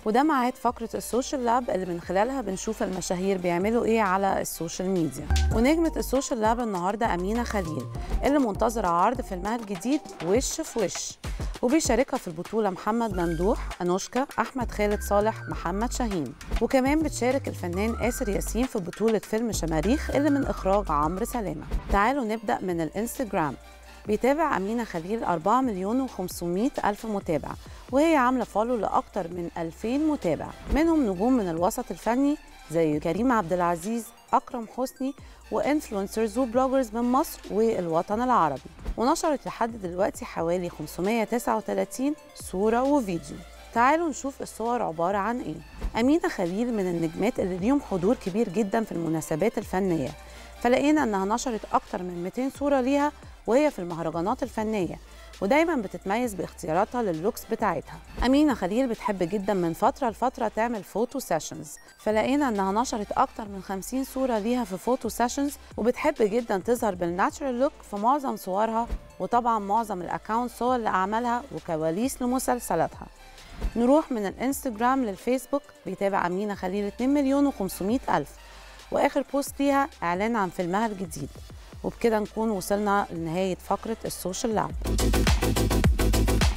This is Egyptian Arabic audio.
وده ميعاد فقرة السوشيال لاب اللي من خلالها بنشوف المشاهير بيعملوا ايه على السوشيال ميديا ونجمة السوشيال لاب النهاردة أمينة خليل اللي منتظرة عرض فيلمها الجديد وش في وش وبيشاركها في البطولة محمد ممدوح أنوشكا أحمد خالد صالح محمد شاهين وكمان بتشارك الفنان آسر ياسين في بطولة فيلم شماريخ اللي من إخراج عمرو سلامة تعالوا نبدأ من الإنستجرام بيتابع أمينة خليل 4 مليون و500 ألف متابع وهي عاملة فولو لأكتر من 2000 متابع منهم نجوم من الوسط الفني زي كريم عبد العزيز أكرم حسني وإنفلونسرز وبلوجرز من مصر والوطن العربي ونشرت لحد دلوقتي حوالي 539 صورة وفيديو تعالوا نشوف الصور عبارة عن إيه أمينة خليل من النجمات اللي ليهم حضور كبير جدا في المناسبات الفنية فلقينا أنها نشرت أكتر من 200 صورة ليها وهي في المهرجانات الفنية ودايما بتتميز باختياراتها لللوكس بتاعتها أمينة خليل بتحب جدا من فترة لفترة تعمل فوتو سيشنز فلقينا انها نشرت اكتر من 50 صورة ليها في فوتو سيشنز وبتحب جدا تظهر بالناتشرال لوك في معظم صورها وطبعا معظم الاكونت صور لأعمالها وكواليس لمسلسلاتها نروح من الانستجرام للفيسبوك بيتابع أمينة خليل 2 مليون و500 ألف وآخر بوست ليها إعلان عن فيلمها الجديد وبكده نكون وصلنا لنهاية فقرة السوشيال لاب